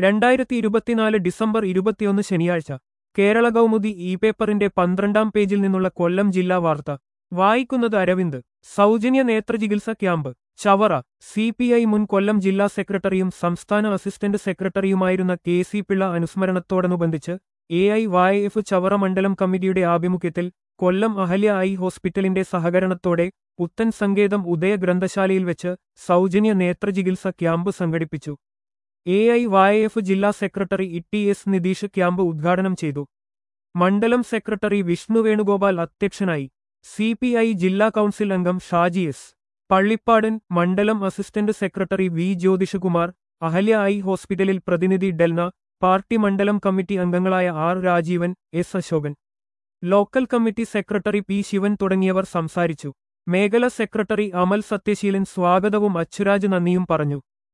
രണ്ടായിരത്തി ഇരുപത്തിനാല് ഡിസംബർ ഇരുപത്തിയൊന്ന് ശനിയാഴ്ച കേരള കൗമുദി ഇ പേപ്പറിന്റെ പന്ത്രണ്ടാം പേജിൽ നിന്നുള്ള കൊല്ലം ജില്ലാ വാർത്ത വായിക്കുന്നത് അരവിന്ദ് സൗജന്യ നേത്രചികിത്സ camp Chavara C P I മുൻ കൊല്ലം ജില്ലാ സെക്രട്ടറിയും സംസ്ഥാന അസിസ്റ്റന്റ് സെക്രട്ടറിയുമായിരുന്ന കെ സി പിള്ള അനുസ്മരണത്തോടനുബന്ധിച്ച് A I Y F Chavara മണ്ഡലം കമ്മിറ്റിയുടെ ആഭിമുഖ്യത്തിൽ കൊല്ലം അഹല്യ ഐ ഹോസ്പിറ്റലിന്റെ സഹകരണത്തോടെ പുത്തൻ സങ്കേതം ഉദയ ഗ്രന്ഥശാലയിൽ വെച്ച് സൗജന്യ നേത്രചികിത്സ ക്യാമ്പ് സംഘടിപ്പിച്ചു എ ഐ വായ എഫ് ജില്ലാ secretary E S Nitheesh camp ഉദ്ഘാടനം ചെയ്തു മണ്ഡലം സെക്രട്ടറി വിഷ്ണു വേണുഗോപാൽ അധ്യക്ഷനായി സി പി ഐ ജില്ലാ കൗൺസിൽ അംഗം ഷാജി എസ് പള്ളിപ്പാടൻ മണ്ഡലം assistant secretary V Jyothishkumar Ahalya eye ഹോസ്പിറ്റലിൽ പ്രതിനിധി ഡെൽന പാർട്ടി മണ്ഡലം കമ്മിറ്റി അംഗങ്ങളായ R Rajeevan S Ashokan local committee secretary P Sivan തുടങ്ങിയവർ സംസാരിച്ചു മേഖല സെക്രട്ടറി അമൽ സത്യശീലൻ സ്വാഗതവും അച്ചുരാജ് നന്ദിയും പറഞ്ഞു